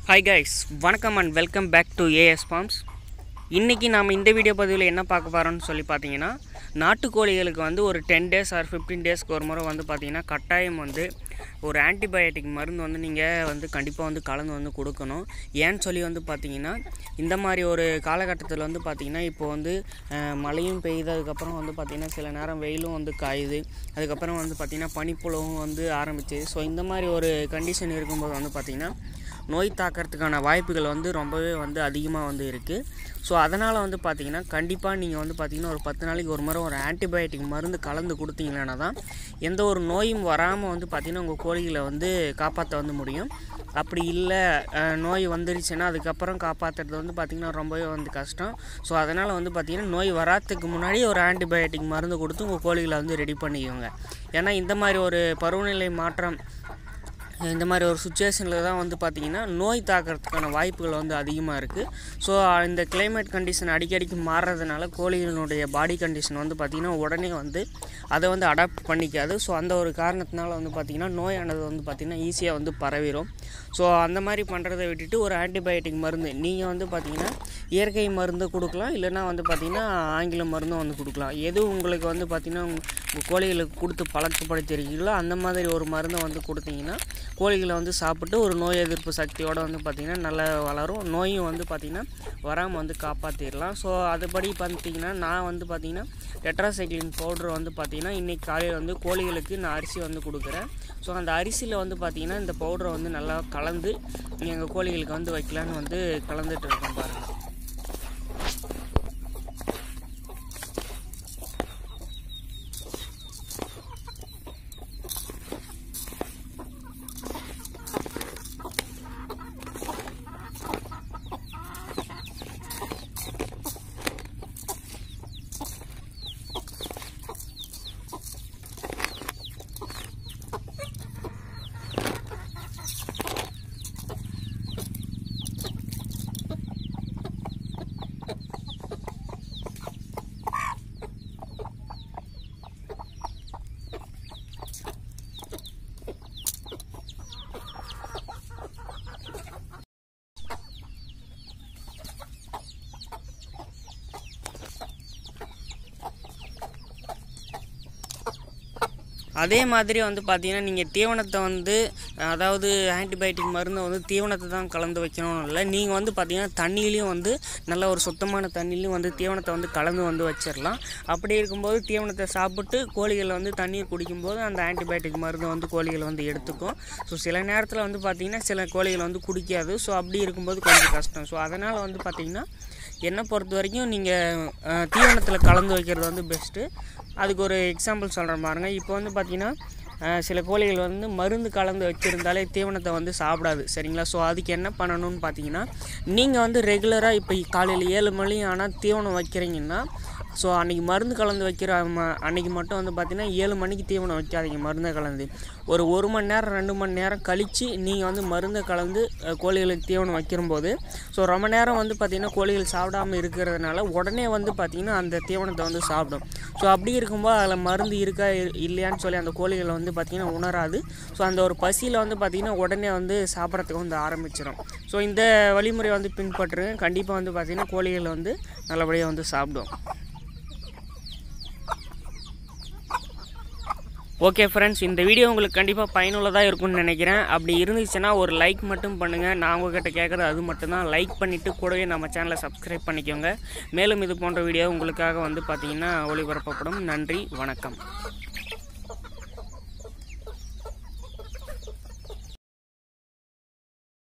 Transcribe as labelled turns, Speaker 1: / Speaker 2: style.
Speaker 1: hi guys வணக்கம் and welcome back to AS Farms இன்றைக்கி நாம் இந்த வீடியோ பதிவில் என்ன பார்க்க போகிறோம்னு சொல்லி பார்த்தீங்கன்னா நாட்டுக்கோழிகளுக்கு வந்து ஒரு டென் டேஸ் ஆர் ஃபிஃப்டீன் டேஸ்க்கு ஒரு முறை வந்து பார்த்தீங்கன்னா கட்டாயம் வந்து ஒரு ஆன்டிபயோட்டிக் மருந்து வந்து நீங்கள் வந்து கண்டிப்பாக வந்து கலந்து வந்து கொடுக்கணும் ஏன்னு சொல்லி வந்து பார்த்தீங்கன்னா இந்த மாதிரி ஒரு காலகட்டத்தில் வந்து பார்த்தீங்கன்னா இப்போ வந்து அஹ், மழையும் பெய்யுது அதுக்கப்புறம் வந்து பார்த்திங்கன்னா சில நேரம் வெயிலும் வந்து காயுது அதுக்கப்புறம் வந்து பார்த்திங்கன்னா பனிப்புலவும் வந்து ஆரம்பிச்சு ஸோ இந்த மாதிரி ஒரு கண்டிஷன் இருக்கும்போது வந்து பார்த்திங்கன்னா நோய் தாக்கறதுக்கான வாய்ப்புகள் வந்து ரொம்பவே வந்து அதிகமாக வந்து இருக்குது ஸோ அதனால் வந்து பார்த்திங்கன்னா கண்டிப்பாக நீங்கள் வந்து பார்த்திங்கன்னா ஒரு பத்து நாளைக்கு ஒரு முறை ஒரு ஆன்டிபயோட்டிக் மருந்து கலந்து கொடுத்தீங்கன்னா தான் எந்த ஒரு நோயும் வராமல் வந்து பார்த்திங்கன்னா உங்கள் கோழிகளை வந்து காப்பாற்ற வந்து முடியும் அப்படி இல்லை அஹ், நோய் வந்துருச்சுன்னா அதுக்கப்புறம் காப்பாற்றுறது வந்து பார்த்திங்கன்னா ரொம்பவே வந்து கஷ்டம் ஸோ அதனால் வந்து பார்த்திங்கன்னா நோய் வராதுக்கு முன்னாடி ஒரு ஆன்டிபயோட்டிக் மருந்து கொடுத்து உங்கள் கோழிகளை வந்து ரெடி பண்ணிக்கோங்க ஏன்னா இந்த மாதிரி ஒரு பருவநிலை மாற்றம் இந்த மாதிரி ஒரு சுச்சுவேஷனில் தான் வந்து பார்த்திங்கன்னா நோய் தாக்கிறதுக்கான வாய்ப்புகள் வந்து அதிகமாக இருக்குது ஸோ இந்த climate கண்டிஷன் அடிக்கடிக்கு மாறுறதுனால கோழிகளினுடைய பாடி கண்டிஷன் வந்து பார்த்திங்கன்னா உடனே வந்து அதை வந்து அடாப்ட் பண்ணிக்காது ஸோ அந்த ஒரு காரணத்தினால வந்து பார்த்திங்கன்னா நோயானது வந்து பார்த்திங்கன்னா ஈஸியாக வந்து பரவிடும் ஸோ அந்த மாதிரி பண்ணுறதை விட்டுட்டு ஒரு ஆன்டிபயோட்டிக் மருந்து நீங்கள் வந்து பார்த்திங்கன்னா இயற்கை மருந்து கொடுக்கலாம் இல்லைன்னா வந்து பார்த்திங்கன்னா ஆங்கில மருந்தும் வந்து கொடுக்கலாம் எது உங்களுக்கு வந்து பார்த்திங்கன்னா உங்கள் கோழிகளுக்கு கொடுத்து பழக்கப்படுத்திருக்கீங்களோ அந்த மாதிரி ஒரு மருந்தை வந்து கொடுத்தீங்கன்னா கோழிகளை வந்து சாப்பிட்டு ஒரு நோய் எதிர்ப்பு சக்தியோடு வந்து பார்த்திங்கன்னா நல்லா வளரும் நோயும் வந்து பார்த்திங்கன்னா வராமல் வந்து காப்பாற்றிடலாம் ஸோ அதுபடி பார்த்தீங்கன்னா நான் வந்து பார்த்திங்கன்னா டெட்ராசைக்ளின் பவுடர் வந்து பார்த்திங்கன்னா இன்றைக்கி காலையில் வந்து கோழிகளுக்கு நான் அரிசி வந்து கொடுக்குறேன் ஸோ அந்த அரிசியில் வந்து பார்த்திங்கன்னா இந்த பவுடரை வந்து நல்லா கலந்து எங்கள் கோழிகளுக்கு வந்து வைக்கலான்னு வந்து கலந்துட்டு இருக்கேன் பாருங்கள் அதே மாதிரி வந்து பார்த்தீங்கன்னா நீங்கள் தீவனத்தை வந்து அதாவது ஆன்டிபயோட்டிக் மருந்தை வந்து தீவனத்தை தான் கலந்து வைக்கணும்னு இல்லை நீங்கள் வந்து பார்த்தீங்கன்னா தண்ணியிலையும் வந்து நல்ல ஒரு சுத்தமான தண்ணிலையும் வந்து தீவனத்தை வந்து கலந்து வந்து வச்சிடலாம் அப்படி இருக்கும்போது தீவனத்தை சாப்பிட்டு கோழிகள் வந்து தண்ணீர் குடிக்கும்போது அந்த ஆன்டிபயோட்டிக் மருந்தை வந்து கோழிகள் வந்து எடுத்துக்கும் ஸோ சில நேரத்தில் வந்து பார்த்திங்கன்னா சில கோழிகள் வந்து குடிக்காது ஸோ அப்படி இருக்கும்போது கொஞ்சம் கஷ்டம் ஸோ அதனால் வந்து பார்த்திங்கன்னா என்னை பொறுத்த வரைக்கும் நீங்கள் தீவனத்தில் கலந்து வைக்கிறது வந்து பெஸ்ட்டு அதுக்கு ஒரு எக்ஸாம்பிள் சொல்கிறேன் பாருங்கள் இப்போ வந்து பார்த்தீங்கன்னா அஹ், சில கோழிகள் வந்து மருந்து கலந்து வச்சுருந்தாலே தீவனத்தை வந்து சாப்பிடாது சரிங்களா ஸோ அதுக்கு என்ன பண்ணணும்னு பார்த்தீங்கன்னா நீங்கள் வந்து ரெகுலராக இப்போ காலையில் ஏழு மணி ஆனால் தீவனம் வைக்கிறீங்கன்னா ஸோ அன்றைக்கி மருந்து கலந்து வைக்கிற ம அன்றைக்கி மட்டும் வந்து பார்த்தீங்கன்னா ஏழு மணிக்கு தீவனம் வைக்காதீங்க மருந்தை கலந்து ஒரு ஒரு மணி நேரம் ரெண்டு மணி நேரம் கழித்து நீங்கள் வந்து மருந்தை கலந்து அஹ், கோழிகளுக்கு தீவனம் வைக்கும்போது ஸோ ரொம்ப நேரம் வந்து பார்த்திங்கன்னா கோழிகள் சாப்பிடாம இருக்கிறதுனால உடனே வந்து பார்த்திங்கன்னா அந்த தீவனத்தை வந்து சாப்பிடும் ஸோ அப்படி இருக்கும்போது அதில் மருந்து இருக்கா இ- இல்லையான்னு சொல்லி அந்த கோழிகள் வந்து பார்த்திங்கன்னா உணராது ஸோ அந்த ஒரு பசியில் வந்து பார்த்திங்கன்னா உடனே வந்து சாப்பிட்றதுக்கு வந்து ஆரம்பிச்சிடும் ஸோ இந்த வழிமுறை வந்து பின்பற்றுங்க கண்டிப்பாக வந்து பார்த்திங்கன்னா கோழிகள் வந்து நல்லபடியாக வந்து சாப்பிடும் ஓகே ஃப்ரெண்ட்ஸ் இந்த வீடியோ உங்களுக்கு கண்டிப்பாக பயனுள்ளதாக இருக்கும்னு நினைக்கிறேன் அப்படி இருந்துச்சுன்னா ஒரு லைக் மட்டும் பண்ணுங்கள் நான் உங்ககிட்ட கேட்குறது அது மட்டும்தான் லைக் பண்ணிவிட்டு கூடவே நம்ம சேனலை சப்ஸ்கிரைப் பண்ணிக்கோங்க மேலும் இது போன்ற வீடியோ உங்களுக்காக வந்து பார்த்தீங்கன்னா ஒளிபரப்பப்படும் நன்றி வணக்கம்